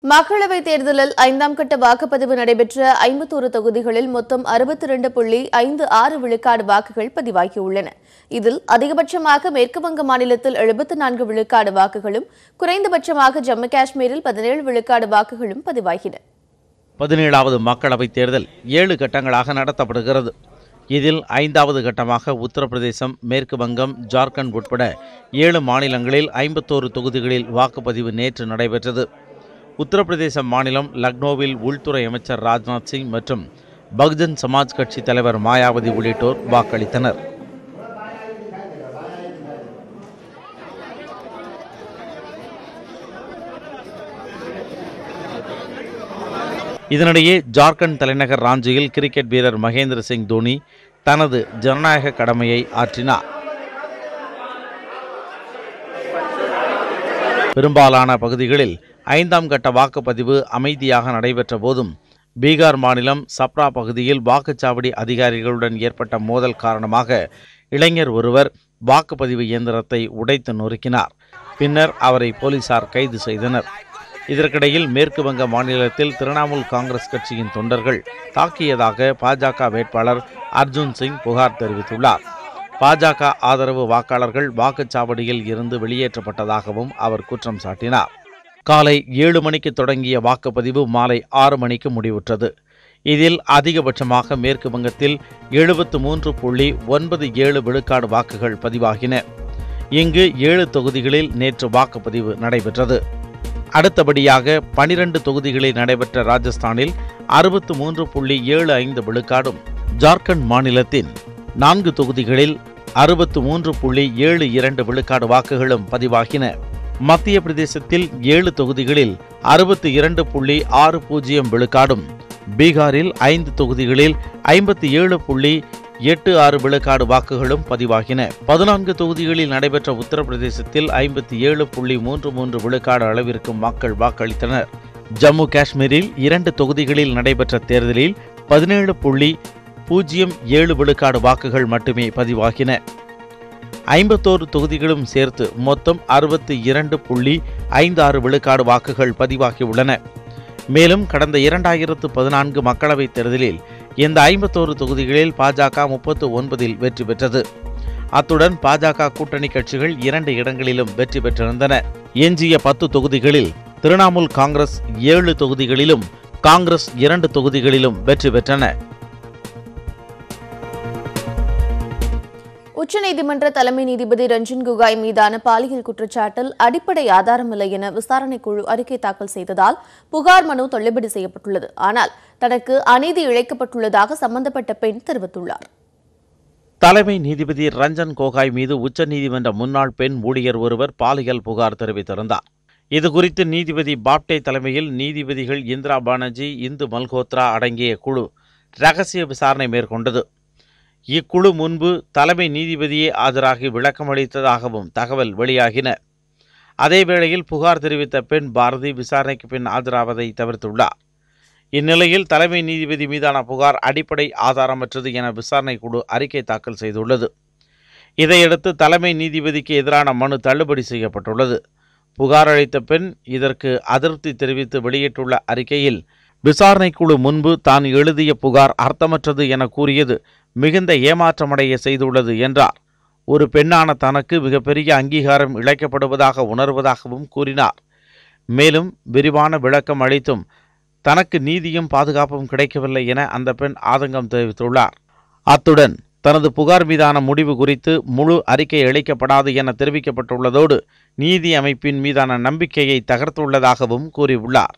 மக்களவைத் தேர்தலில் ஐந்தாம் கட்ட வாக்குப்பதிவு நடைபெற்ற ஐம்பத்தோரு தொகுதிகளில் மொத்தம் அறுபத்தி ரெண்டு புள்ளி ஐந்து ஆறு விழுக்காடு வாக்குகள் பதிவாகியுள்ளன இதில் அதிகபட்சமாக மேற்குவங்க மாநிலத்தில் எழுபத்தி நான்கு விழுக்காடு வாக்குகளும் குறைந்தபட்சமாக ஜம்மு காஷ்மீரில் பதினேழு விழுக்காடு வாக்குகளும் பதிவாகின பதினேழாவது மக்களவைத் தேர்தல் ஏழு கட்டங்களாக நடத்தப்படுகிறது இதில் ஐந்தாவது கட்டமாக உத்தரப்பிரதேசம் மேற்கு வங்கம் ஜார்க்கண்ட் உட்பட ஏழு மாநிலங்களில் ஐம்பத்தோரு தொகுதிகளில் வாக்குப்பதிவு நேற்று நடைபெற்றது உத்தரப்பிரதேச மாநிலம் லக்னோவில் உள்துறை அமைச்சர் ராஜ்நாத் சிங் மற்றும் பகுஜன் சமாஜ் கட்சி தலைவர் மாயாவதி உள்ளிட்டோர் வாக்களித்தனர் இதனிடையே ஜார்க்கண்ட் தலைநகர் ராஞ்சியில் கிரிக்கெட் வீரர் மகேந்திர சிங் தோனி தனது ஜனநாயக கடமையை ஆற்றினார் பெரும்பாலான பகுதிகளில் ஐந்தாம் கட்ட வாக்குப்பதிவு அமைதியாக நடைபெற்ற போதும் பீகார் மாநிலம் சப்ரா பகுதியில் வாக்குச்சாவடி அதிகாரிகளுடன் ஏற்பட்ட மோதல் காரணமாக இளைஞர் ஒருவர் வாக்குப்பதிவு இயந்திரத்தை உடைத்து நொறுக்கினார் பின்னர் அவரை போலீசார் கைது செய்தனர் இதற்கிடையில் மேற்கு வங்க மாநிலத்தில் திரிணாமுல் காங்கிரஸ் கட்சியின் தொண்டர்கள் தாக்கியதாக பாஜக வேட்பாளர் அர்ஜுன் சிங் புகார் தெரிவித்துள்ளார் பாஜக ஆதரவு வாக்காளர்கள் வாக்குச்சாவடியில் இருந்து வெளியேற்றப்பட்டதாகவும் அவர் குற்றம் சாட்டினார் காலை ஏழு மணிக்கு தொடங்கிய வாக்குப்பதிவு மாலை ஆறு மணிக்கு முடிவுற்றது இதில் அதிகபட்சமாக மேற்கு வங்கத்தில் எழுபத்து மூன்று புள்ளி ஒன்பது ஏழு விழுக்காடு வாக்குகள் பதிவாகின இங்கு ஏழு தொகுதிகளில் நேற்று வாக்குப்பதிவு நடைபெற்றது அடுத்தபடியாக பனிரெண்டு தொகுதிகளில் நடைபெற்ற ராஜஸ்தானில் அறுபத்து மூன்று புள்ளி ஏழு ஐந்து விழுக்காடும் ஜார்க்கண்ட் மாநிலத்தின் நான்கு தொகுதிகளில் அறுபத்து மூன்று புள்ளி ஏழு இரண்டு விழுக்காடு வாக்குகளும் பதிவாகின மத்திய பிரதேசத்தில் ஏழு தொகுதிகளில் அறுபத்தி இரண்டு புள்ளி ஆறு பூஜ்ஜியம் விழுக்காடும் பீகாரில் ஐந்து தொகுதிகளில் ஐம்பத்தி ஏழு புள்ளி எட்டு ஆறு விழுக்காடு வாக்குகளும் பதிவாகின பதினான்கு தொகுதிகளில் நடைபெற்ற உத்தரப்பிரதேசத்தில் ஐம்பத்தி ஏழு புள்ளி மூன்று மூன்று விழுக்காடு அளவிற்கு மக்கள் வாக்களித்தனர் ஜம்மு காஷ்மீரில் இரண்டு தொகுதிகளில் நடைபெற்ற தேர்தலில் பதினேழு புள்ளி பூஜ்ஜியம் ஏழு விழுக்காடு வாக்குகள் மட்டுமே பதிவாகின ஐம்பத்தோரு தொகுதிகளும் சேர்த்து மொத்தம் அறுபத்தி இரண்டு புள்ளி ஐந்து ஆறு விழுக்காடு வாக்குகள் பதிவாகியுள்ளன மேலும் கடந்த இரண்டாயிரத்து பதினான்கு மக்களவைத் தேர்தலில் இந்த ஐம்பத்தோரு தொகுதிகளில் பாஜக முப்பத்து ஒன்பதில் வெற்றி பெற்றது அத்துடன் பாஜக கூட்டணி கட்சிகள் இரண்டு இடங்களிலும் வெற்றி பெற்றிருந்தன எஞ்சிய பத்து தொகுதிகளில் திரிணாமுல் காங்கிரஸ் ஏழு தொகுதிகளிலும் காங்கிரஸ் இரண்டு தொகுதிகளிலும் வெற்றி பெற்றன உச்சநீதிமன்ற தலைமை நீதிபதி ரஞ்சன் கோகாய் மீதான பாலியல் குற்றச்சாட்டில் அடிப்படை ஆதாரமில்லை என விசாரணை குழு அறிக்கை தாக்கல் செய்ததால் புகார் மனு தள்ளுபடி செய்யப்பட்டுள்ளது ஆனால் தனக்கு அநீதி இழைக்கப்பட்டுள்ளதாக சம்பந்தப்பட்ட பெண் தெரிவித்துள்ளார் தலைமை நீதிபதி ரஞ்சன் கோகாய் மீது உச்சநீதிமன்ற முன்னாள் பெண் ஊழியர் ஒருவர் பாலியல் புகார் தெரிவித்திருந்தார் இதுகுறித்து நீதிபதி பாப்டே தலைமையில் நீதிபதிகள் இந்திரா பானர்ஜி இந்து மல்கோத்ரா அடங்கிய குழு ரகசிய விசாரணை மேற்கொண்டது இக்குழு முன்பு தலைமை நீதிபதியே ஆஜராகி விளக்கமளித்ததாகவும் தகவல் வெளியாகின அதேவேளையில் புகார் தெரிவித்த பெண் பாரதி விசாரணைக்கு பின் ஆஜராவதை தவிர்த்துள்ளார் இந்நிலையில் தலைமை நீதிபதி மீதான புகார் அடிப்படை ஆதாரமற்றது என விசாரணை குழு அறிக்கை தாக்கல் செய்துள்ளது இதையடுத்து தலைமை நீதிபதிக்கு எதிரான மனு தள்ளுபடி செய்யப்பட்டுள்ளது புகார் அளித்த பெண் இதற்கு அதிருப்தி தெரிவித்து வெளியிட்டுள்ள அறிக்கையில் விசாரணை குழு முன்பு தான் எழுதிய புகார் அர்த்தமற்றது என கூறியது மிகுந்த ஏமாற்றமடைய செய்துள்ளது என்றார் ஒரு பெண்ணான தனக்கு மிகப்பெரிய அங்கீகாரம் இழைக்கப்படுவதாக உணர்வதாகவும் கூறினார் மேலும் விரிவான விளக்கம் அளித்தும் தனக்கு நீதியும் பாதுகாப்பும் கிடைக்கவில்லை என அந்த பெண் ஆதங்கம் தெரிவித்துள்ளார் அத்துடன் தனது புகார் மீதான முடிவு குறித்து முழு அறிக்கை அளிக்கப்படாது என தெரிவிக்கப்பட்டுள்ளதோடு நீதி அமைப்பின் மீதான நம்பிக்கையை தகர்த்துள்ளதாகவும் கூறியுள்ளார்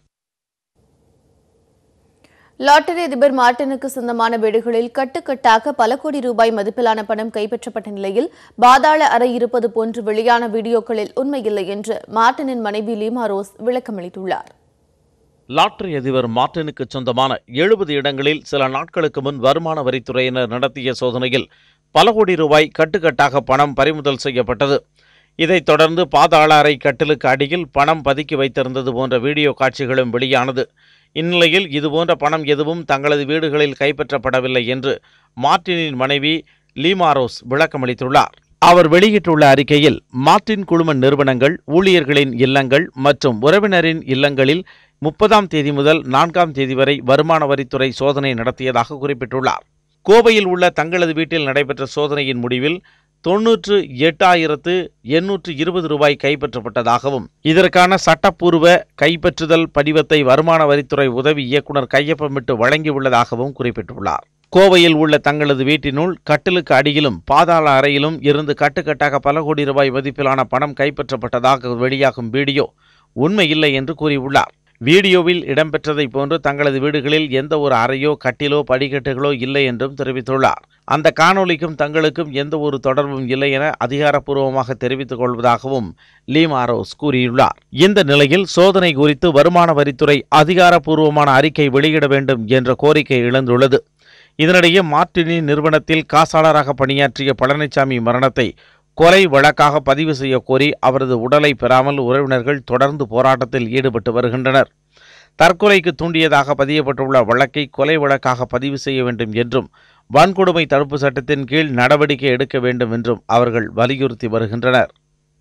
லாட்டரி அதிபர் மார்டினுக்கு சொந்தமான வீடுகளில் கட்டுக்கட்டாக பல கோடி ரூபாய் மதிப்பிலான பணம் கைப்பற்றப்பட்ட நிலையில் பாதாள அறை இருப்பது போன்று வெளியான வீடியோக்களில் உண்மையில்லை என்று மார்டினின் மனைவி லீமா ரோஸ் விளக்கமளித்துள்ளார் லாட்டரி அதிபர் மார்டினுக்கு சொந்தமான எழுபது இடங்களில் சில நாட்களுக்கு முன் வருமான வரித்துறையினர் நடத்திய சோதனையில் பல கோடி ரூபாய் கட்டுக்கட்டாக பணம் பறிமுதல் செய்யப்பட்டது இதைத் தொடர்ந்து பாதாள அறை கட்டிலுக்கு அடியில் பணம் பதுக்கி வைத்திருந்தது போன்ற வீடியோ காட்சிகளும் வெளியானது இந்நிலையில் இதுபோன்ற பணம் எதுவும் தங்களது வீடுகளில் கைப்பற்றப்படவில்லை என்று மார்டினின் மனைவி லீமாரோஸ் விளக்கமளித்துள்ளார் அவர் வெளியிட்டுள்ள அறிக்கையில் மார்டின் குழும நிறுவனங்கள் ஊழியர்களின் இல்லங்கள் மற்றும் உறவினரின் இல்லங்களில் முப்பதாம் தேதி முதல் நான்காம் தேதி வரை வருமான வரித்துறை சோதனை நடத்தியதாக குறிப்பிட்டுள்ளார் கோவையில் உள்ள தங்களது வீட்டில் நடைபெற்ற சோதனையின் முடிவில் தொன்னூற்று எட்டாயிரத்து எண்ணூற்று இருபது ரூபாய் கைப்பற்றப்பட்டதாகவும் இதற்கான சட்டப்பூர்வ கைப்பற்றுதல் படிவத்தை வருமான வரித்துறை உதவி இயக்குனர் கையொப்பமிட்டு வழங்கியுள்ளதாகவும் குறிப்பிட்டுள்ளார் கோவையில் உள்ள தங்களது வீட்டினுள் கட்டிலுக்கு அடியிலும் பாதாள அறையிலும் இருந்து கட்டுக்கட்டாக பல கோடி ரூபாய் மதிப்பிலான பணம் கைப்பற்றப்பட்டதாக வெளியாகும் வீடியோ உண்மையில்லை என்று கூறியுள்ளார் வீடியோவில் இடம்பெற்றதைப் போன்று தங்களது வீடுகளில் எந்த ஒரு அறையோ கட்டிலோ படிக்கட்டுகளோ இல்லை என்றும் தெரிவித்துள்ளார் அந்த காணொளிக்கும் தங்களுக்கும் எந்த ஒரு தொடர்பும் இல்லை என அதிகாரப்பூர்வமாக தெரிவித்துக் கொள்வதாகவும் லீமாரோஸ் கூறியுள்ளார் இந்த நிலையில் சோதனை குறித்து வருமான வரித்துறை அதிகாரப்பூர்வமான அறிக்கை வெளியிட வேண்டும் என்ற கோரிக்கை எழுந்துள்ளது இதனிடையே மார்டினி நிறுவனத்தில் காசாளராக பணியாற்றிய பழனிசாமி மரணத்தை கொலை வழக்காக பதிவு செய்ய கோரி அவரது உடலை பெறாமல் உறவினர்கள் தொடர்ந்து போராட்டத்தில் ஈடுபட்டு வருகின்றனர் தற்கொலைக்கு தூண்டியதாக பதியப்பட்டுள்ள வழக்கை கொலை வழக்காக பதிவு செய்ய வேண்டும் என்றும் வன்கொடுமை தடுப்பு சட்டத்தின் கீழ் நடவடிக்கை எடுக்க வேண்டும் என்றும் அவர்கள் வலியுறுத்தி வருகின்றனர்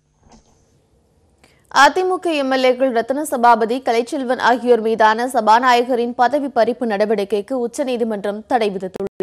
அதிமுக எம்எல்ஏக்கள் ரத்ன சபாபதி கலைச்செல்வன் ஆகியோர் மீதான சபாநாயகரின் பதவி பறிப்பு நடவடிக்கைக்கு உச்சநீதிமன்றம் தடை விதித்துள்ளது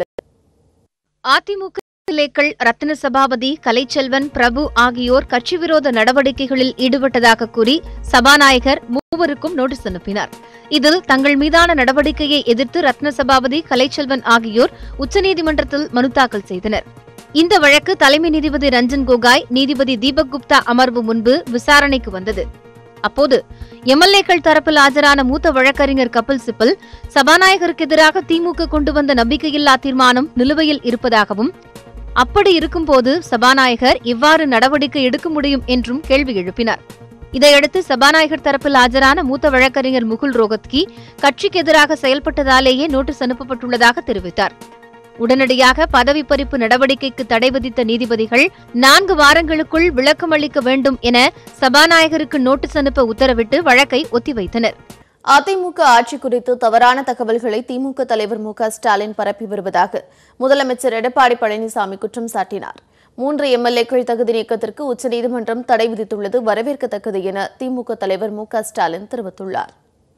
அதிமுக எம்எல்ஏக்கள் ரத்தின சபாபதி கலைச்செல்வன் பிரபு ஆகியோர் கட்சி விரோத நடவடிக்கைகளில் ஈடுபட்டதாக கூறி சபாநாயகர் மூவருக்கும் நோட்டீஸ் அனுப்பினார் இதில் தங்கள் மீதான நடவடிக்கையை எதிர்த்து ரத்ன சபாபதி கலைச்செல்வன் ஆகியோர் உச்சநீதிமன்றத்தில் மனு தாக்கல் செய்தனர் இந்த வழக்கு தலைமை நீதிபதி ரஞ்சன் கோகாய் நீதிபதி தீபக் குப்தா அமர்வு முன்பு விசாரணைக்கு வந்தது அப்போது எம்எல்ஏக்கள் தரப்பில் ஆஜரான மூத்த வழக்கறிஞர் கபில் சிப்பல் சபாநாயகருக்கு எதிராக திமுக கொண்டு வந்த நம்பிக்கையில்லா தீர்மானம் நிலுவையில் இருப்பதாகவும் அப்படி இருக்கும்போது சபாநாயகர் இவ்வாறு நடவடிக்கை எடுக்க முடியும் என்றும் கேள்வி எழுப்பினார் இதையடுத்து சபாநாயகர் தரப்பில் ஆஜரான மூத்த வழக்கறிஞர் முகுல் ரோகத்கி கட்சிக்கு எதிராக செயல்பட்டதாலேயே நோட்டீஸ் அனுப்பப்பட்டுள்ளதாக தெரிவித்தார் உடனடியாக பதவி பறிப்பு நடவடிக்கைக்கு தடை விதித்த நீதிபதிகள் நான்கு வாரங்களுக்குள் விளக்கம் அளிக்க வேண்டும் என சபாநாயகருக்கு நோட்டீஸ் அனுப்ப உத்தரவிட்டு வழக்கை ஒத்திவைத்தனர் அதிமுக ஆட்சி குறித்து தவறான தகவல்களை திமுக தலைவர் மு க ஸ்டாலின் பரப்பி வருவதாக முதலமைச்சர் எடப்பாடி பழனிசாமி குற்றம் சாட்டினார் மூன்று எம்எல்ஏக்கள் தகுதி நீக்கத்திற்கு உச்சநீதிமன்றம் தடை விதித்துள்ளது வரவேற்கத்தக்கது என திமுக தலைவர் மு க ஸ்டாலின் தெரிவித்துள்ளார்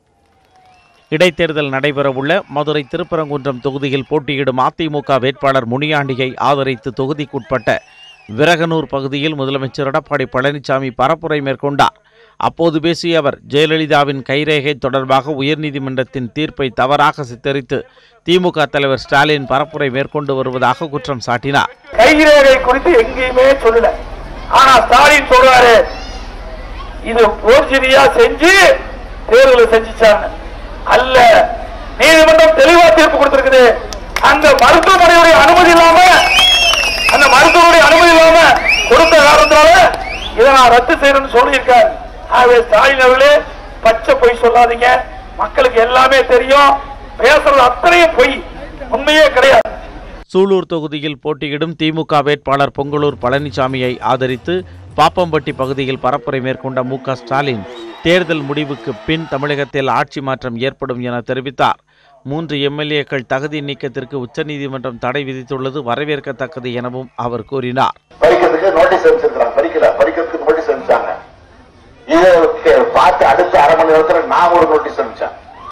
இடைத்தேர்தல் நடைபெறவுள்ள மதுரை திருப்பரங்குன்றம் தொகுதியில் போட்டியிடும் அதிமுக வேட்பாளர் முனியாண்டியை ஆதரித்து தொகுதிக்குட்பட்ட விரகனூர் பகுதியில் முதலமைச்சர் எடப்பாடி பழனிசாமி பரப்புரை மேற்கொண்டார் அப்போது பேசிய அவர் ஜெயலலிதாவின் கைரேகை தொடர்பாக உயர்நீதிமன்றத்தின் தீர்ப்பை தவறாக சித்தரித்து திமுக தலைவர் ஸ்டாலின் பரப்புரை மேற்கொண்டு வருவதாக குற்றம் சாட்டினார் கைரேகை குறித்து எங்கேயுமே சொல்லல ஆனா ஸ்டாலின் சொல்றாரு இது போர்ஜரியா செஞ்சு தேர்தலை செஞ்சுச்சாங்க அல்ல நீதிமன்றம் தெளிவா தீர்ப்பு கொடுத்திருக்குது அந்த மருத்துவமனையுடைய அனுமதி இல்லாம அந்த மருத்துவருடைய அனுமதி இல்லாம கொடுத்த காரணத்தால இதை நான் ரத்து செய்யணும்னு சொல்லியிருக்காரு ஆகவே ஸ்டாலின் அவர்களே பச்சை பொய் சொல்லாதீங்க மக்களுக்கு எல்லாமே தெரியும் பேசுறது அத்தனையும் பொய் உண்மையே கிடையாது சூலூர் தொகுதியில் போட்டியிடும் திமுக வேட்பாளர் பொங்கலூர் பழனிசாமியை ஆதரித்து பாப்பம்பட்டி பகுதியில் பரப்புரை மேற்கொண்ட மு க ஸ்டாலின் தேர்தல் முடிவுக்கு பின் தமிழகத்தில் ஆட்சி மாற்றம் ஏற்படும் என தெரிவித்தார் மூன்று எம்எல்ஏக்கள் தகுதி நீக்கத்திற்கு உச்சநீதிமன்றம் தடை விதித்துள்ளது வரவேற்கத்தக்கது எனவும் அவர் கூறினார் பறிக்கிறதுக்கு நோட்டீஸ் அனுப்பிச்சிருக்காங்க பறிக்கல பறிக்கிறதுக்கு நோட்டீஸ் அனுப்பிச்சாங்க இதை பார்த்து அடுத்த அரை மணி நேரத்துல நான் ஒரு நோட்டீஸ் அனுப்பிச்சேன்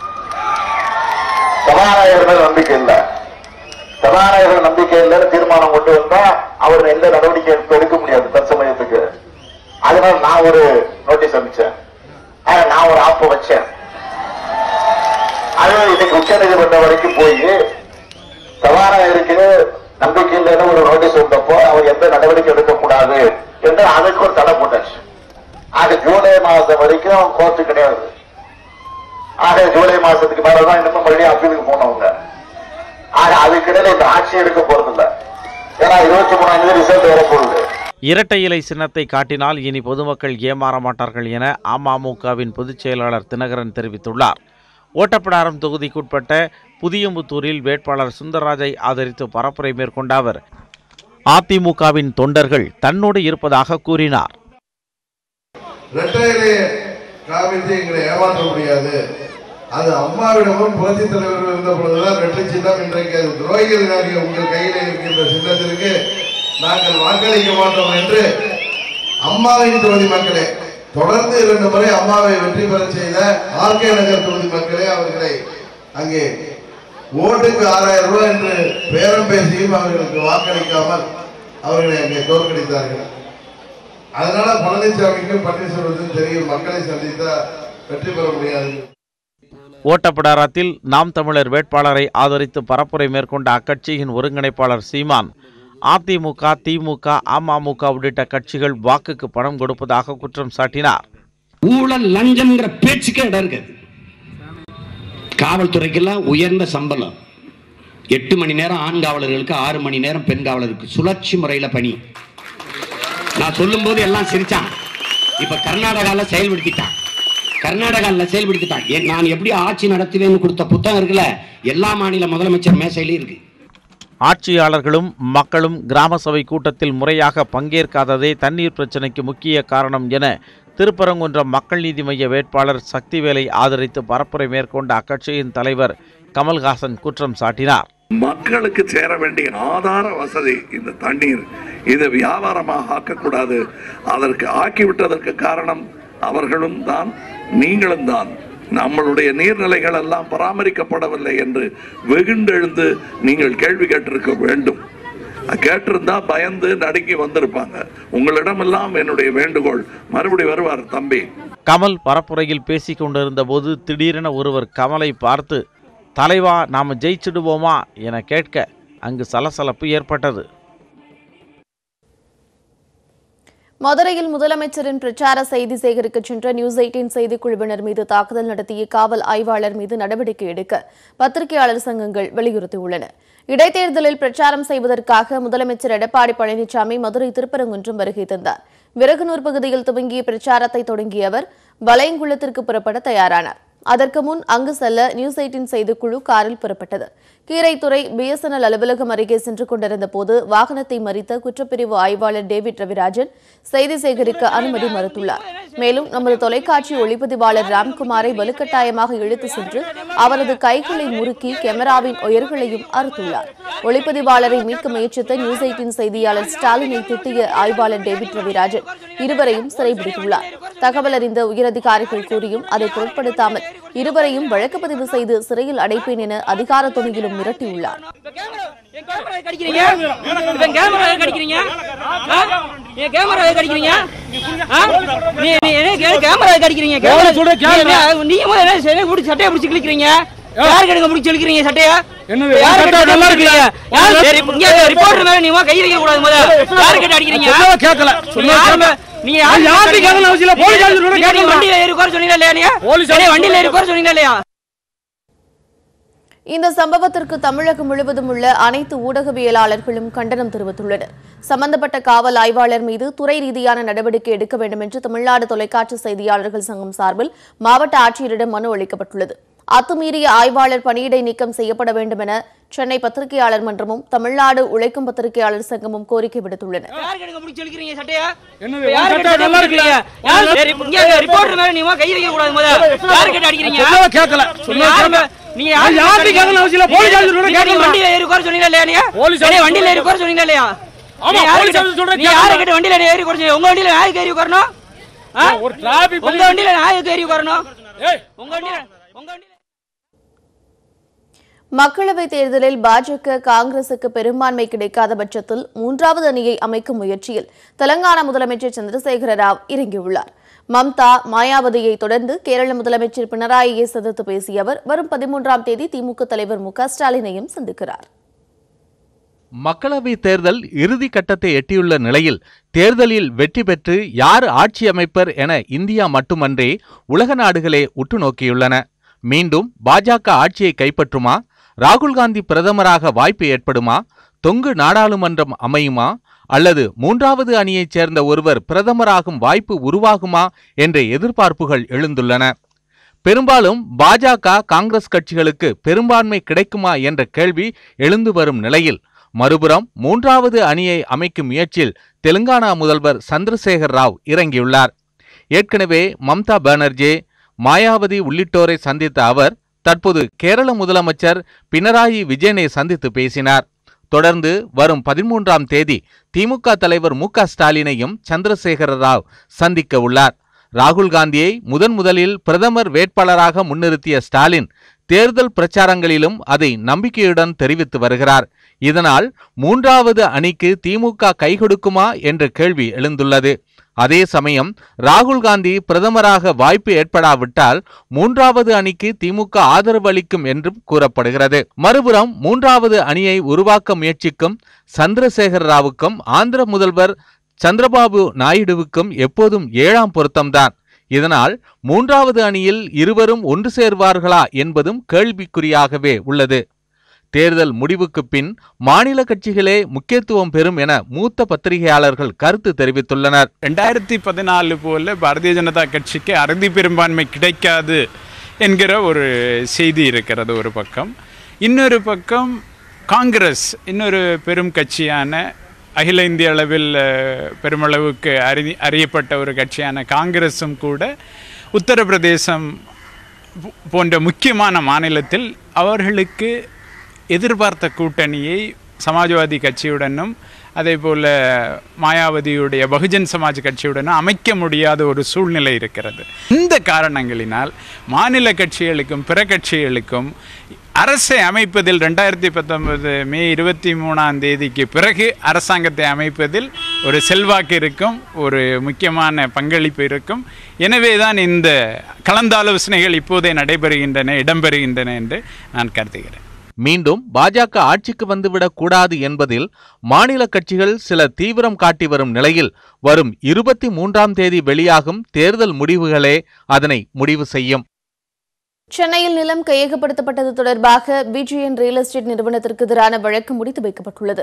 சபாநாயகர் மேல நம்பிக்கை இல்ல சபாநாயகர் நம்பிக்கை இல்லைன்னு தீர்மானம் கொண்டு வந்தா அவர் எந்த நடவடிக்கை எடுக்க- எடுக்க முடியாது தற்சமயத்துக்கு அதனால நான் ஒரு நோட்டீஸ் அனுப்பிச்சேன் ஆனா நான் ஒரு ஆப்பு வச்சேன் அது இன்னைக்கு உச்ச நீதிமன்றம் வரைக்கும் போய் சபாநாயகருக்கு நம்பிக்கை இல்லைன்னு ஒரு நோட்டீஸ் வந்தப்போ அவர் எந்த நடவடிக்கை எடுக்கக்கூடாது என்று அதுக்கு ஒரு தடை போட்டாச்சு ஆக ஜூலை மாசம் வரைக்கும் கோர்ட்டு கிடையாது ஆக ஜூலை மாசத்துக்கு மேலதான் இன்னும் மறுபடியும் அப்பீலுக்கு போனவங்க ஆக அதுக்கிடையில இந்த ஆட்சி எடுக்க போறதில்ல ஏன்னா இருபத்தி மூணாம் தேதி ரிசல்ட் வரப்போகுது இரட்டை இலை சின்னத்தை காட்டினால் இனி பொதுமக்கள் ஏமாற மாட்டார்கள் என அமமுகவின் பொதுச் செயலாளர் தினகரன் தெரிவித்துள்ளார் ஓட்டப்பிடாரம் தொகுதிக்குட்பட்ட புதியம்புத்தூரில் வேட்பாளர் சுந்தரராஜை ஆதரித்து பரப்புரை மேற்கொண்ட அவர் அதிமுகவின் தொண்டர்கள் தன்னோடு இருப்பதாக கூறினார் இரட்டையிலே காமித்து எங்களை ஏமாற்ற முடியாது அது அம்மாவிடமும் புரட்சி தலைவர்கள் இருந்த பொழுதுதான் வெற்றி சின்னம் இன்றைக்கு அது துரோகிகளாகிய உங்கள் கையில் இருக்கின்ற சின்னத்திற்கு நாங்கள் வாக்களிக்க மாட்டோம் என்று அம்மாவின் தொகுதி மக்களே தொடர்ந்து இரண்டு முறை அம்மாவை வெற்றி பெற செய்த ஆர்கே நகர் தொகுதி மக்களே அவர்களை அங்கே ஓட்டுக்கு ஆறாயிரம் ரூபாய் என்று பேரம் பேசியும் அவர்களுக்கு வாக்களிக்காமல் அவர்களை அங்கே தோற்கடித்தார்கள் அதனால பழனிசாமிக்கும் பன்னீர்செல்வத்துக்கும் தெரியும் மக்களை சந்தித்தா வெற்றி பெற முடியாது ஓட்டப்பிடாரத்தில் நாம் தமிழர் வேட்பாளரை ஆதரித்து பரப்புரை மேற்கொண்ட அக்கட்சியின் ஒருங்கிணைப்பாளர் சீமான் அதிமுக திமுக அமமுக உள்ளிட்ட கட்சிகள் வாக்குக்கு பணம் கொடுப்பதாக குற்றம் சாட்டினார் ஊழல் லஞ்சம்ங்கிற பேச்சுக்கே இடம் இருக்காது காவல்துறைக்கெல்லாம் உயர்ந்த சம்பளம் எட்டு மணி நேரம் ஆண் காவலர்களுக்கு ஆறு மணி நேரம் பெண் காவலருக்கு சுழற்சி முறையில் பணி நான் சொல்லும்போது எல்லாம் சிரிச்சான் இப்ப கர்நாடகால செயல்படுத்திட்டான் கர்நாடகாவில் செயல்படுத்திட்டான் ஏன் நான் எப்படி ஆட்சி நடத்துவேன்னு கொடுத்த புத்தகம் இருக்குல்ல எல்லா மாநில முதலமைச்சர் மேசையிலும் இருக்கு ஆட்சியாளர்களும் மக்களும் கிராம சபை கூட்டத்தில் முறையாக பங்கேற்காததே தண்ணீர் பிரச்சினைக்கு முக்கிய காரணம் என திருப்பரங்குன்றம் மக்கள் நீதி மய்ய வேட்பாளர் சக்திவேலை ஆதரித்து பரப்புரை மேற்கொண்ட அக்கட்சியின் தலைவர் கமல்ஹாசன் குற்றம் சாட்டினார் மக்களுக்கு சேர வேண்டிய ஆதார வசதி இந்த தண்ணீர் இது வியாபாரமாக ஆக்கக்கூடாது அதற்கு ஆக்கிவிட்டதற்கு காரணம் அவர்களும் தான் நீங்களும் தான் நம்மளுடைய நீர்நிலைகள் எல்லாம் பராமரிக்கப்படவில்லை என்று வெகுண்டெழுந்து நீங்கள் கேள்வி கேட்டிருக்க வேண்டும் கேட்டிருந்தா பயந்து நடுங்கி வந்திருப்பாங்க உங்களிடமெல்லாம் என்னுடைய வேண்டுகோள் மறுபடி வருவார் தம்பி கமல் பரப்புரையில் பேசிக் கொண்டிருந்த போது திடீரென ஒருவர் கமலை பார்த்து தலைவா நாம ஜெயிச்சிடுவோமா என கேட்க அங்கு சலசலப்பு ஏற்பட்டது மதுரையில் முதலமைச்சரின் பிரச்சார செய்தி சேகரிக்க சென்ற நியூஸ் எயிட்டின் செய்திக்குழுவினர் மீது தாக்குதல் நடத்திய காவல் ஆய்வாளர் மீது நடவடிக்கை எடுக்க பத்திரிகையாளர் சங்கங்கள் வலியுறுத்தியுள்ளன இடைத்தேர்தலில் பிரச்சாரம் செய்வதற்காக முதலமைச்சர் எடப்பாடி பழனிசாமி மதுரை திருப்பரங்குன்றம் வருகை தந்தார் விறகுனூர் பகுதியில் துவங்கிய பிரச்சாரத்தை தொடங்கிய அவர் வலையங்குளத்திற்கு புறப்பட தயாரானார் அதற்கு முன் அங்கு செல்ல நியூஸ் எயிட்டின் செய்திக்குழு காரில் புறப்பட்டது கீரைத்துறை பிஎஸ்என்எல் அலுவலகம் அருகே சென்று கொண்டிருந்த போது வாகனத்தை மறித்த குற்றப்பிரிவு ஆய்வாளர் டேவிட் ரவிராஜன் செய்தி சேகரிக்க அனுமதி மறுத்துள்ளார் மேலும் நமது தொலைக்காட்சி ஒளிப்பதிவாளர் ராம்குமாரை வலுக்கட்டாயமாக இழுத்து சென்று அவரது கைகளை முறுக்கி கேமராவின் உயர்களையும் அறுத்துள்ளார் ஒளிப்பதிவாளரை மீட்க முயற்சித்த நியூஸ் எயிட்டின் செய்தியாளர் ஸ்டாலினை திட்டிய ஆய்வாளர் டேவிட் ரவிராஜன் இருவரையும் சிறைபிடித்துள்ளார் தகவல் அறிந்த உயரதிகாரிகள் கூறியும் அதை பொருட்படுத்தாமல் இருவரையும் வழக்கு பதிவு செய்து சிறையில் அடைப்பேன் என அதிகார துணியிலும் மிரட்டியுள்ளார் கடிக்கிறீங்க இப்ப கேமரா கடிக்கிறீங்க ஆ? நீங்க கேமரா கடிக்கிறீங்க ஆ? நீ நீ என்ன கே- கேமரா கடிக்கிறீங்க கேமரா நீ என்ன- நீ முதல்ல என்ன சட்டை பிடிச்சி சட்டையை பிடிச்சி கிழிக்கிறீங்க யாருக்கு எடுக்க பிடிச்சி இழுக்கிறீங்க சட்டைய யாரு கிட்ட நல்லா இருக்கீங்க யாரு சரி இங்க ரிப்போர்ட்டர் மேல நீங்க கை வைக்க கூடாது முதல்ல யாரு கிட்ட அடிக்கிறீங்க கேட்கல நீங்க யாரு நீங்க யாரு கேட்கணும் அவசியம் இல்ல போலீஸ் வண்டியில ஏறி உட்கார சொன்னீங்களா இல்லையா நீங்க போலீஸ் வண்டியில ஏறி உட்கார சொன்னீங்களா இல்லையா இந்த சம்பவத்திற்கு தமிழகம் முழுவதும் உள்ள அனைத்து ஊடகவியலாளர்களும் கண்டனம் தெரிவித்துள்ளனர் சம்பந்தப்பட்ட காவல் ஆய்வாளர் மீது துறை ரீதியான நடவடிக்கை எடுக்க வேண்டும் என்று தமிழ்நாடு தொலைக்காட்சி செய்தியாளர்கள் சங்கம் சார்பில் மாவட்ட ஆட்சியரிடம் மனு அளிக்கப்பட்டுள்ளது அத்துமீறிய ஆய்வாளர் பணியிடை நீக்கம் செய்யப்பட வேண்டும் என சென்னை பத்திரிகையாளர் மன்றமும் தமிழ்நாடு உழைக்கும் பத்திரிகையாளர் சங்கமும் கோரிக்கை விடுத்துள்ளன யாருக்கு எடுக்க பிடிச்சி இழுக்கிறீங்க சட்டைய யாரு கிட்ட நல்லா இருக்கீங்க யாரு சரி இங்க ரிப்போர்ட்டர் மேல நீங்க கை வைக்க கூடாது முதல்ல யாரு கிட்ட அடிக்கிறீங்க கேட்கல நீங்க யாரு மே- நீங்க யாரு கேட்கணும் அவசியம் இல்ல போலீஸ் கேட்கணும் வண்டியில ஏறி உட்கார சொன்னீங்களா இல்லையா நீங்க போலீஸ் வண்டியில ஏறி உட்கார சொன்னீங்களா இல்லையா ஆமா போலீஸ் நீ யாரு கிட்ட வண்டியில ஏறி உட்கார சொன்னீங்க உங்க வண்டியில யாருக்கு ஏறி உட்காரணும் ஆ? உங்க வண்டியில யாருக்கு ஏறி உட்காரணும் உங்க வண்டியில உங்க வண்டியில மக்களவைத் தேர்தலில் பாஜக காங்கிரசுக்கு பெரும்பான்மை கிடைக்காத பட்சத்தில் மூன்றாவது அணியை அமைக்கும் முயற்சியில் தெலங்கானா முதலமைச்சர் சந்திரசேகர ராவ் இறங்கியுள்ளார் மம்தா மாயாவதியை தொடர்ந்து கேரள முதலமைச்சர் பினராயியை சந்தித்து பேசிய அவர் வரும் பதிமூன்றாம் தேதி திமுக தலைவர் மு க ஸ்டாலினையும் சந்திக்கிறார் மக்களவை தேர்தல் இறுதி கட்டத்தை எட்டியுள்ள நிலையில் தேர்தலில் வெற்றி பெற்று யார் ஆட்சி அமைப்பர் என இந்தியா மட்டுமன்றே உலக நாடுகளே உற்று நோக்கியுள்ளன மீண்டும் பாஜக ஆட்சியை கைப்பற்றுமா ராகுல் காந்தி பிரதமராக வாய்ப்பு ஏற்படுமா தொங்கு நாடாளுமன்றம் அமையுமா அல்லது மூன்றாவது அணியைச் சேர்ந்த ஒருவர் பிரதமராகும் வாய்ப்பு உருவாகுமா என்ற எதிர்பார்ப்புகள் எழுந்துள்ளன பெரும்பாலும் பாஜக காங்கிரஸ் கட்சிகளுக்கு பெரும்பான்மை கிடைக்குமா என்ற கேள்வி எழுந்து வரும் நிலையில் மறுபுறம் மூன்றாவது அணியை அமைக்கும் முயற்சியில் தெலுங்கானா முதல்வர் சந்திரசேகர் ராவ் இறங்கியுள்ளார் ஏற்கனவே மம்தா பானர்ஜி மாயாவதி உள்ளிட்டோரை சந்தித்த அவர் தற்போது கேரள முதலமைச்சர் பினராயி விஜயனை சந்தித்து பேசினார் தொடர்ந்து வரும் பதிமூன்றாம் தேதி திமுக தலைவர் மு க ஸ்டாலினையும் சந்திரசேகர ராவ் சந்திக்க உள்ளார் ராகுல் காந்தியை முதன் முதலில் பிரதமர் வேட்பாளராக முன்னிறுத்திய ஸ்டாலின் தேர்தல் பிரச்சாரங்களிலும் அதை நம்பிக்கையுடன் தெரிவித்து வருகிறார் இதனால் மூன்றாவது அணிக்கு திமுக கை கொடுக்குமா என்ற கேள்வி எழுந்துள்ளது அதே சமயம் ராகுல் காந்தி பிரதமராக வாய்ப்பு ஏற்படாவிட்டால் மூன்றாவது அணிக்கு திமுக ஆதரவு அளிக்கும் என்றும் கூறப்படுகிறது மறுபுறம் மூன்றாவது அணியை உருவாக்க முயற்சிக்கும் சந்திரசேகர ராவுக்கும் ஆந்திர முதல்வர் சந்திரபாபு நாயுடுவுக்கும் எப்போதும் ஏழாம் பொருத்தம்தான் இதனால் மூன்றாவது அணியில் இருவரும் ஒன்று சேர்வார்களா என்பதும் கேள்விக்குறியாகவே உள்ளது தேர்தல் முடிவுக்கு பின் மாநில கட்சிகளே முக்கியத்துவம் பெறும் என மூத்த பத்திரிகையாளர்கள் கருத்து தெரிவித்துள்ளனர் ரெண்டாயிரத்தி பதினாலு போல பாரதிய ஜனதா கட்சிக்கு அறுதி பெரும்பான்மை கிடைக்காது என்கிற ஒரு செய்தி இருக்கிறது ஒரு பக்கம் இன்னொரு பக்கம் காங்கிரஸ் இன்னொரு பெரும் கட்சியான அகில இந்திய அளவில் அஹ், பெருமளவுக்கு அறி அறியப்பட்ட ஒரு கட்சியான காங்கிரஸும் கூட உத்தரப்பிரதேசம் போ- போன்ற முக்கியமான மாநிலத்தில் அவர்களுக்கு எதிர்பார்த்த கூட்டணியை சமாஜ்வாதி கட்சியுடனும் அதே போல் மாயாவதியுடைய பகுஜன் சமாஜ் கட்சியுடனும் அமைக்க முடியாத ஒரு சூழ்நிலை இருக்கிறது இந்த காரணங்களினால் மாநில கட்சிகளுக்கும் பிற கட்சிகளுக்கும் அரசை அமைப்பதில் ரெண்டாயிரத்தி பத்தொன்பது மே இருபத்தி மூணாம் தேதிக்கு பிறகு அரசாங்கத்தை அமைப்பதில் ஒரு செல்வாக்கு இருக்கும் ஒரு முக்கியமான பங்களிப்பு இருக்கும் எனவே தான் இந்த கலந்தாலோசனைகள் இப்போதே நடைபெறுகின்றன இடம்பெறுகின்றன என்று நான் கருதுகிறேன் மீண்டும் பாஜக ஆட்சிக்கு வந்துவிடக் கூடாது என்பதில் மாநில கட்சிகள் சில தீவிரம் காட்டி வரும் நிலையில் வரும் இருபத்தி மூன்றாம் தேதி வெளியாகும் தேர்தல் முடிவுகளே அதனை முடிவு செய்யும் சென்னையில் நிலம் கையகப்படுத்தப்பட்டது தொடர்பாக பிஜிஎன் ரியல் எஸ்டேட் நிறுவனத்திற்கு எதிரான வழக்கு முடித்து வைக்கப்பட்டுள்ளது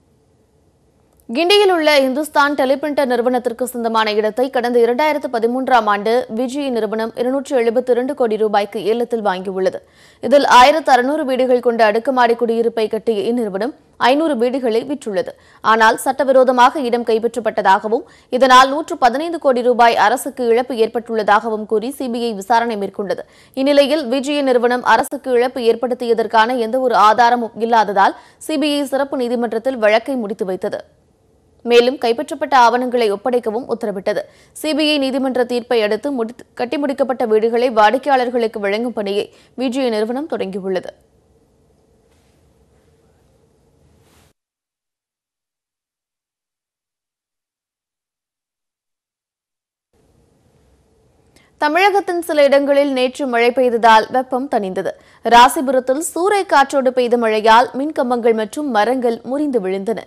கிண்டியில் உள்ள இந்துஸ்தான் டெலிபிரிண்டர் நிறுவனத்திற்கு சொந்தமான இடத்தை கடந்த இரண்டாயிரத்து பதிமூன்றாம் ஆண்டு விஜய் நிறுவனம் இருநூற்று எழுபத்தி இரண்டு கோடி ரூபாய்க்கு ஏலத்தில் வாங்கியுள்ளது இதில் ஆயிரத்து அறுநூறு வீடுகள் கொண்ட அடுக்குமாடி குடியிருப்பை கட்டிய இந்நிறுவனம் ஐநூறு வீடுகளை விற்றுள்ளது ஆனால் சட்டவிரோதமாக இடம் கைப்பற்றப்பட்டதாகவும் இதனால் நூற்று பதினைந்து கோடி ரூபாய் அரசுக்கு இழப்பு ஏற்பட்டுள்ளதாகவும் கூறி சிபிஐ விசாரணை மேற்கொண்டது இந்நிலையில் விஜய் நிறுவனம் அரசுக்கு இழப்பு ஏற்படுத்தியதற்கான எந்தவொரு ஆதாரமும் இல்லாததால் சிபிஐ சிறப்பு நீதிமன்றத்தில் வழக்கை முடித்து வைத்தது மேலும் கைப்பற்றப்பட்ட ஆவணங்களை ஒப்படைக்கவும் உத்தரவிட்டது சிபிஐ நீதிமன்ற தீர்ப்பை அடுத்து முடித்து கட்டி முடிக்கப்பட்ட வீடுகளை வாடிக்கையாளர்களுக்கு வழங்கும் பணியை விஜய் நிறுவனம் தொடங்கியுள்ளது தமிழகத்தின் சில இடங்களில் நேற்று மழை பெய்ததால் வெப்பம் தணிந்தது ராசிபுரத்தில் சூறை காற்றோடு பெய்த மழையால் மின்கம்பங்கள் மற்றும் மரங்கள் முறிந்து விழுந்தன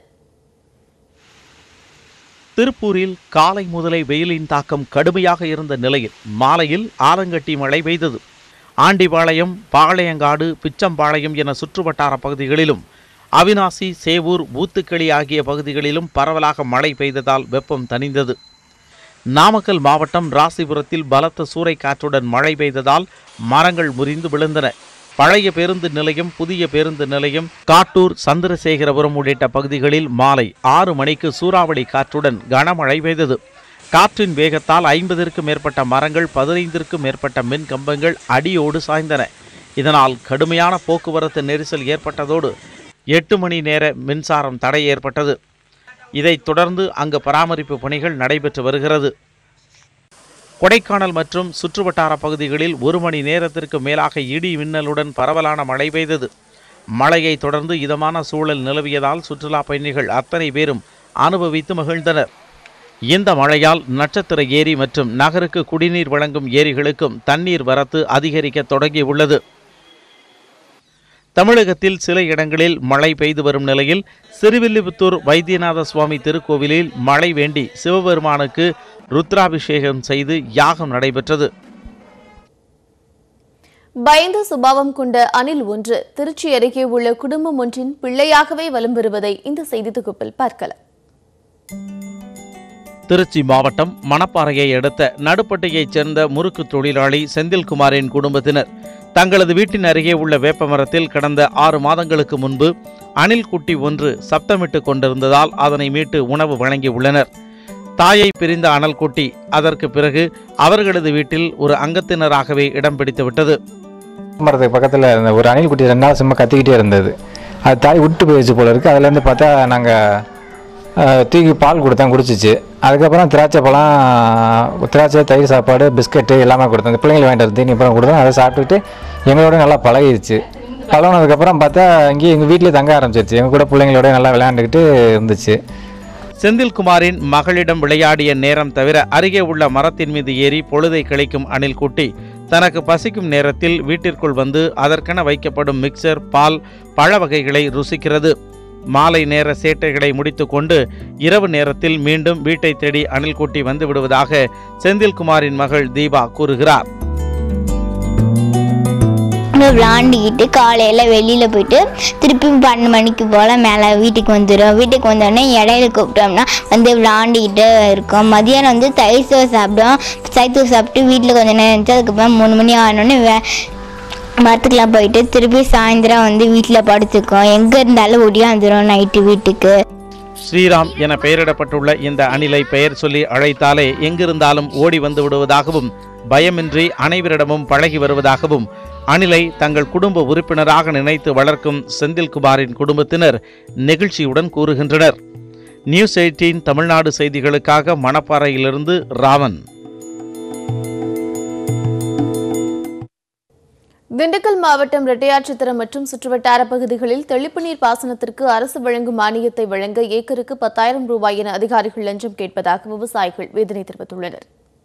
திருப்பூரில் காலை முதலே வெயிலின் தாக்கம் கடுமையாக இருந்த நிலையில் மாலையில் ஆலங்கட்டி மழை பெய்தது ஆண்டிபாளையம் பாளையங்காடு பிச்சம்பாளையம் என சுற்றுவட்டார பகுதிகளிலும் அவினாசி சேவூர் ஊத்துக்களி ஆகிய பகுதிகளிலும் பரவலாக மழை பெய்ததால் வெப்பம் தணிந்தது நாமக்கல் மாவட்டம் ராசிபுரத்தில் பலத்த சூறைக்காற்றுடன் மழை பெய்ததால் மரங்கள் முறிந்து விழுந்தன பழைய பேருந்து நிலையம் புதிய பேருந்து நிலையம் காட்டூர் சந்திரசேகரபுரம் உள்ளிட்ட பகுதிகளில் மாலை ஆறு மணிக்கு சூறாவளி காற்றுடன் கனமழை பெய்தது காற்றின் வேகத்தால் ஐம்பதிற்கும் மேற்பட்ட மரங்கள் பதினைந்திற்கும் மேற்பட்ட மின் கம்பங்கள் அடியோடு சாய்ந்தன இதனால் கடுமையான போக்குவரத்து நெரிசல் ஏற்பட்டதோடு எட்டு மணி நேர மின்சாரம் தடை ஏற்பட்டது இதைத் தொடர்ந்து அங்கு பராமரிப்பு பணிகள் நடைபெற்று வருகிறது கொடைக்கானல் மற்றும் சுற்றுவட்டார பகுதிகளில் ஒரு மணி நேரத்திற்கு மேலாக இடி மின்னலுடன் பரவலான மழை பெய்தது மழையை தொடர்ந்து இதமான சூழல் நிலவியதால் சுற்றுலா பயணிகள் அத்தனை பேரும் அனுபவித்து மகிழ்ந்தனர் இந்த மழையால் நட்சத்திர ஏரி மற்றும் நகருக்கு குடிநீர் வழங்கும் ஏரிகளுக்கும் தண்ணீர் வரத்து அதிகரிக்க தொடங்கியுள்ளது தமிழகத்தில் சில இடங்களில் மழை பெய்து வரும் நிலையில் சிறுவில்லிபுத்தூர் வைத்தியநாத சுவாமி திருக்கோவிலில் மழை வேண்டி சிவபெருமானுக்கு ருத்ராபிஷேகம் செய்து யாகம் நடைபெற்றது பயந்த சுபாவம் கொண்ட அணில் ஒன்று திருச்சி அருகே உள்ள குடும்பம் ஒன்றின் பிள்ளையாகவே வலம் வருவதை இந்த செய்தி தொகுப்பில் பார்க்கலாம் திருச்சி மாவட்டம் மணப்பாறையை அடுத்த நடுப்பட்டையைச் சேர்ந்த முறுக்கு தொழிலாளி செந்தில்குமாரின் குடும்பத்தினர் தங்களது வீட்டின் அருகே உள்ள வேப்பமரத்தில் கடந்த ஆறு மாதங்களுக்கு முன்பு அணில் குட்டி ஒன்று சப்தமிட்டு கொண்டிருந்ததால் அதனை மீட்டு உணவு வழங்கியுள்ளனர் தாயை பிரிந்த அனல் குட்டி அதற்கு பிறகு அவர்களது வீட்டில் ஒரு அங்கத்தினராகவே இடம் பிடித்துவிட்டது மரத்துக்கு பக்கத்தில் இருந்த ஒரு அணில் குட்டி ரெண்டு நாள் சும்மா கத்திக்கிட்டே இருந்தது அது தாய் விட்டு போயிடுச்சு போல இருக்குது அதுலேருந்து பார்த்தா நாங்கள் அஹ், தூக்கி பால் கொடுத்தேன் குடிச்சிச்சு அதுக்கப்புறம் திராட்சை பழம் திராட்சை தயிர் சாப்பாடு பிஸ்கட்டு எல்லாமே கொடுத்தேன் இந்த பிள்ளைங்களுக்கு வாங்கிட்டு வந்து தீனி அப்புறம் கொடுத்தேன் அதை சாப்பிட்டுட்டு எங்களோட நல்லா பழகிடுச்சு பழகினதுக்கப்புறம் பார்த்தா இங்கேயே எங்கள் வீட்டிலே தங்க ஆரம்பிச்சிருச்சு எங்கள் கூட பிள்ளைங்களோட நல்லா விளையாண்டுக்கிட்டு இருந்துச்சு செந்தில்குமாரின் மகளிடம் விளையாடிய நேரம் தவிர அருகே உள்ள மரத்தின் மீது ஏறி பொழுதை கழிக்கும் அணில் குட்டி தனக்கு பசிக்கும் நேரத்தில் வீட்டிற்குள் வந்து அதற்கென வைக்கப்படும் மிக்சர் பால் பழ வகைகளை ருசிக்கிறது மாலை நேர சேட்டைகளை முடித்துக்கொண்டு இரவு நேரத்தில் மீண்டும் வீட்டை தேடி அணில் குட்டி வந்து விடுவதாக செந்தில்குமாரின் மகள் தீபா கூறுகிறார் இன்னும் விளாண்டிக்கிட்டு காலையில் வெளியில் போயிட்டு திருப்பி பன்னெண்டு மணிக்கு போல் மேலே வீட்டுக்கு வந்துடும் வீட்டுக்கு வந்தோடனே இடையில கூப்பிட்டோம்னா வந்து விளாண்டிக்கிட்டு இருக்கோம் மதியானம் வந்து தயிர் சோறு சாப்பிடுவோம் தயிர் சோறு சாப்பிட்டு வீட்டில் கொஞ்சம் நேரம் இருந்துச்சு அதுக்கப்புறம் மூணு மணி ஆனோடனே வே மரத்துக்குலாம் போயிட்டு திருப்பி சாயந்தரம் வந்து வீட்டில் படுத்துக்கோம் எங்கே இருந்தாலும் ஒடியாந்துடும் நைட்டு வீட்டுக்கு ஸ்ரீராம் என பெயரிடப்பட்டுள்ள இந்த அணிலை பெயர் சொல்லி அழைத்தாலே எங்கிருந்தாலும் ஓடி வந்து விடுவதாகவும் பயமின்றி அனைவரிடமும் பழகி வருவதாகவும் அணிலை தங்கள் குடும்ப உறுப்பினராக நினைத்து வளர்க்கும் செந்தில்குமாரின் குடும்பத்தினர் நெகிழ்ச்சியுடன் கூறுகின்றனர் நியூஸ் எயிட்டீன் தமிழ்நாடு செய்திகளுக்காக மணப்பாறையிலிருந்து ராவன் திண்டுக்கல் மாவட்டம் ரெட்டையாற்றுத்திரம் மற்றும் சுற்றுவட்டார பகுதிகளில் தெளிப்பு நீர் பாசனத்திற்கு அரசு வழங்கும் மானியத்தை வழங்க ஏக்கருக்கு பத்தாயிரம் ரூபாய் என அதிகாரிகள் லஞ்சம் கேட்பதாக விவசாயிகள் வேதனை தெரிவித்துள்ளனர்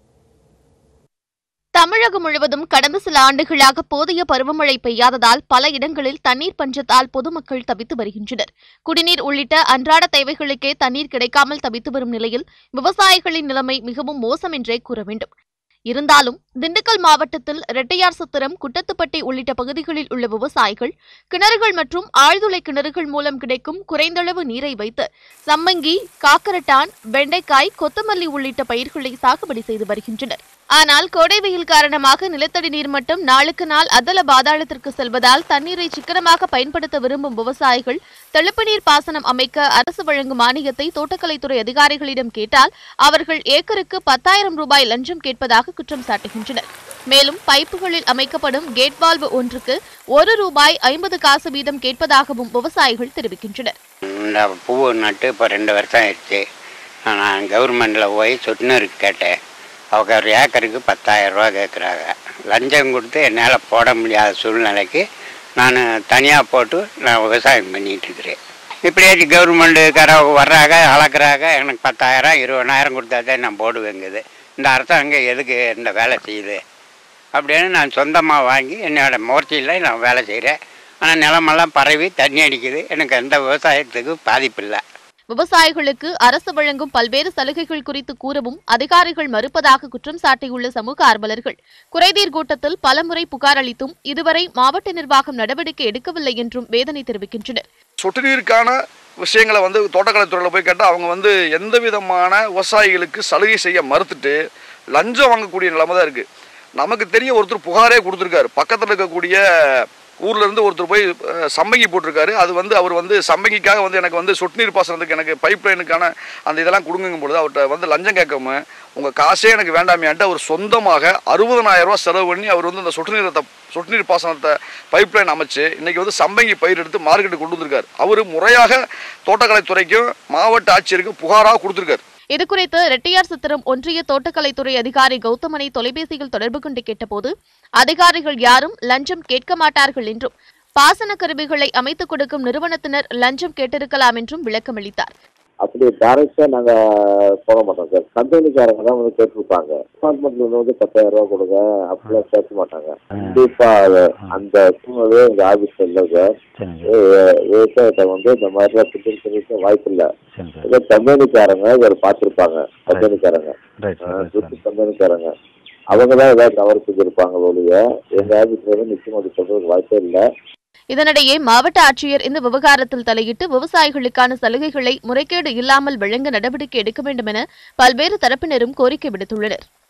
தமிழகம் முழுவதும் கடந்த சில ஆண்டுகளாக போதிய பருவமழை பெய்யாததால் பல இடங்களில் தண்ணீர் பஞ்சத்தால் பொதுமக்கள் தவித்து வருகின்றனர் குடிநீர் உள்ளிட்ட அன்றாட தேவைகளுக்கே தண்ணீர் கிடைக்காமல் தவித்து வரும் நிலையில் விவசாயிகளின் நிலைமை மிகவும் மோசம் என்றே கூற வேண்டும் இருந்தாலும் திண்டுக்கல் மாவட்டத்தில் ரெட்டையார் சத்திரம் குட்டத்துப்பட்டி உள்ளிட்ட பகுதிகளில் உள்ள விவசாயிகள் கிணறுகள் மற்றும் ஆழ்துளை கிணறுகள் மூலம் கிடைக்கும் குறைந்தளவு நீரை வைத்து சம்மங்கி காக்கரட்டான் வெண்டைக்காய் கொத்தமல்லி உள்ளிட்ட பயிர்களை சாகுபடி செய்து வருகின்றனர் ஆனால் கோடை வெயில் காரணமாக நிலத்தடி நீர்மட்டம் நாளுக்கு நாள் அதல பாதாளத்திற்கு செல்வதால் தண்ணீரை சிக்கனமாக பயன்படுத்த விரும்பும் விவசாயிகள் தெளிப்பு நீர் பாசனம் அமைக்க அரசு வழங்கும் மானியத்தை தோட்டக்கலைத்துறை அதிகாரிகளிடம் கேட்டால் அவர்கள் ஏக்கருக்கு பத்தாயிரம் ரூபாய் லஞ்சம் கேட்பதாக குற்றம் சாட்டுகின்றனர் மேலும் பைப்புகளில் அமைக்கப்படும் கேட் வால்வு ஒன்றுக்கு ஒரு ரூபாய் ஐம்பது காசு வீதம் கேட்பதாகவும் விவசாயிகள் தெரிவிக்கின்றனர் இந்த பூவு நட்டு இப்போ ரெண்டு வருஷம் ஆயிடுச்சு நான் கவர்மெண்ட்டில் போய் சொட்டுநருக்கு கேட்டேன் அவங்க ஒரு ஏக்கருக்கு பத்தாயிரம் ரூபா கேட்குறாங்க லஞ்சம் கொடுத்து என்னால் போட முடியாத சூழ்நிலைக்கு நான் தனியாக போட்டு நான் விவசாயம் பண்ணிகிட்டு இருக்கிறேன் இப்படியே கவர்மெண்ட்டுக்காரவங்க வர்றாங்க அளக்குறாங்க எனக்கு பத்தாயிரம் இருபதாயிரம் கொடுத்தா தான் நான் போடுவேங்குது இந்த அரசாங்கம் எதுக்கு இந்த வேலை செய்யுது அப்படின்னு நான் சொந்தமாக வாங்கி என்னோட முயற்சியில் நான் வேலை செய்கிறேன் ஆனால் நிலமெல்லாம் பரவி தண்ணி அடிக்குது எனக்கு எந்த விவசாயத்துக்கு பாதிப்பு இல்லை விவசாயிகளுக்கு அரசு வழங்கும் பல்வேறு சலுகைகள் குறித்து கூறவும் அதிகாரிகள் மறுப்பதாக குற்றம் சாட்டியுள்ள சமூக ஆர்வலர்கள் குறைதீர் கூட்டத்தில் பலமுறை புகார் அளித்தும் இதுவரை மாவட்ட நிர்வாகம் நடவடிக்கை எடுக்கவில்லை என்றும் வேதனை தெரிவிக்கின்றனர் சொட்டு நீருக்கான விஷயங்களை வந்து தோட்டக்கலைத்துறையில் போய் கேட்டால் அவங்க வந்து எந்த விதமான விவசாயிகளுக்கு சலுகை செய்ய மறுத்துட்டு லஞ்சம் வாங்கக்கூடிய நிலைமை தான் இருக்குது நமக்கு தெரிய ஒருத்தர் புகாரே கொடுத்துருக்காரு பக்கத்தில் இருக்கக்கூடிய ஊர்ல இருந்து ஒருத்தர் போய் அஹ், சம்பங்கி போட்டிருக்காரு அது வந்து அவர் வந்து சம்பங்கிக்காக வந்து எனக்கு வந்து சொட்டு நீர் பாசனத்துக்கு எனக்கு பைப் லைனுக்கான அந்த இதெல்லாம் கொடுங்கும் பொழுது அவர்கிட்ட வந்து லஞ்சம் கேட்காம உங்கள் காசே எனக்கு வேண்டாமையான்ட்டு அவர் சொந்தமாக அறுபதனாயிரம் ரூபாய் செலவு பண்ணி அவர் வந்து அந்த சொட்டு நீரத்தை சொட்டு நீர் பாசனத்தை பைப் லைன் அமைச்சு இன்னைக்கு வந்து சம்பங்கி பயிர் எடுத்து மார்க்கெட்டுக்கு கொண்டு வந்திருக்காரு அவர் முறையாக தோட்டக்கலைத்துறைக்கும் மாவட்ட ஆட்சியருக்கும் புகாராக கொடுத்துருக்காரு இதுகுறித்து ரெட்டியார் சித்திரம் ஒன்றிய தோட்டக்கலைத்துறை அதிகாரி கௌதமனை தொலைபேசியில் தொடர்பு கொண்டு கேட்டபோது அதிகாரிகள் யாரும் லஞ்சம் கேட்க மாட்டார்கள் என்றும் பாசன கருவிகளை அமைத்துக் கொடுக்கும் நிறுவனத்தினர் லஞ்சம் கேட்டிருக்கலாம் என்றும் விளக்கமளித்தார் அப்படி டைரக்டா நாங்க போக மாட்டோம் சார் கம்பெனிக்காரங்க தான் வந்து கேட்டிருப்பாங்க டிபார்ட்மெண்ட்ல வந்து பத்தாயிரம் ரூபாய் கொடுங்க அப்படிலாம் கேட்க மாட்டாங்க கண்டிப்பா அது- அந்த சூழ்நிலையே எங்க ஆபீஸ்ல இல்லை சார் வி- விவசாயத்தை வந்து இந்த மாதிரிலாம் பிடிச்சி பண்ணிக்க வாய்ப்பு இல்லை இதே கம்பெனிக்காரங்க இதை பார்த்துருப்பாங்க கம்பெனிக்காரங்க துட்டு கம்பெனிக்காரங்க அவங்க தான் ஏதாவது தவறு செஞ்சிருப்பாங்க ஒழிய எங்க ஆபீஸ்ல வந்து நிச்சயம் அது சொல்றதுக்கு வாய்ப்பே இல்லை இதனிடையே மாவட்ட ஆட்சியர் இந்த விவகாரத்தில் தலையிட்டு விவசாயிகளுக்கான சலுகைகளை முறைகேடு இல்லாமல் வழங்க நடவடிக்கை எடுக்க வேண்டும் என பல்வேறு தரப்பினரும் கோரிக்கை விடுத்துள்ளனர்